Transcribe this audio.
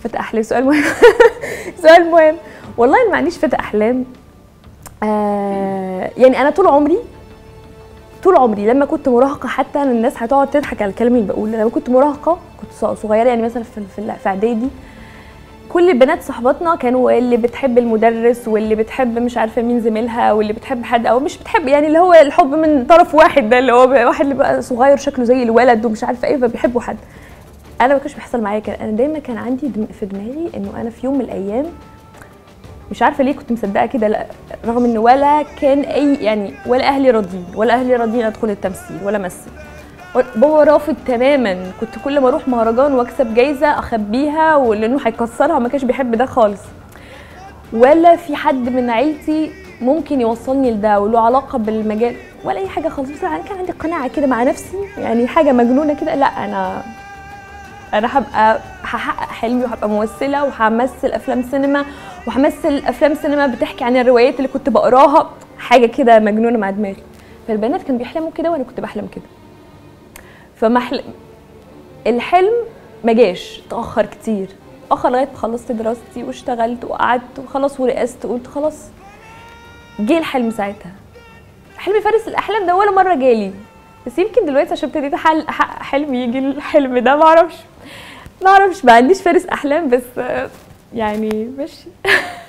فتى احلام سؤال مهم سؤال مهم والله أنا ما عنديش فتى احلام آه يعني انا طول عمري طول عمري لما كنت مراهقه حتى أنا الناس هتقعد تضحك على الكلام اللي بقوله لما كنت مراهقه كنت ص- صغيره يعني مثلا في في في اعدادي كل البنات صحباتنا كانوا اللي بتحب المدرس واللي بتحب مش عارفه مين زميلها واللي بتحب حد او مش بتحب يعني اللي هو الحب من طرف واحد ده اللي هو بقى واحد اللي بقى صغير شكله زي الولد ومش عارفه ايه فبيحبوا حد انا ما كانش بيحصل معايا كده انا دايما كان عندي دم- في دماغي انه انا في يوم من الايام مش عارفه ليه كنت مصدقه كده لا رغم ان ولا كان اي يعني ولا اهلي راضيين ولا اهلي راضيين ادخل التمثيل ولا امثل بابا رافض تماما كنت كل ما اروح مهرجان واكسب جايزه اخبيها ولانه هيكسرها ما كانش بيحب ده خالص ولا في حد من عيلتي ممكن يوصلني لده وله علاقه بالمجال ولا اي حاجه خالص بس انا كان عندي قناعه كده مع نفسي يعني حاجه مجنونه كده لا انا انا هبقى هحقق حلمي وهبقى ممثله وهمثل افلام سينما وهمثل افلام سينما بتحكي عن الروايات اللي كنت بقراها حاجه كده مجنونه مع دماغي فالبنات كانوا بيحلموا كده وانا كنت بحلم كده فمحل الحلم ما جاش اتاخر كتير اتاخر لغايه ما خلصت دراستي واشتغلت وقعدت وخلاص ورقصت قلت خلاص جه الحلم ساعتها حلم فارس الاحلام ده ولا مره جالي بس يمكن دلوقتي عشان ابتديت أحل- احقق حلمي يجي الحلم ده ما اعرفش ما اعرفش ما عنديش فارس احلام بس آه، يعني ماشي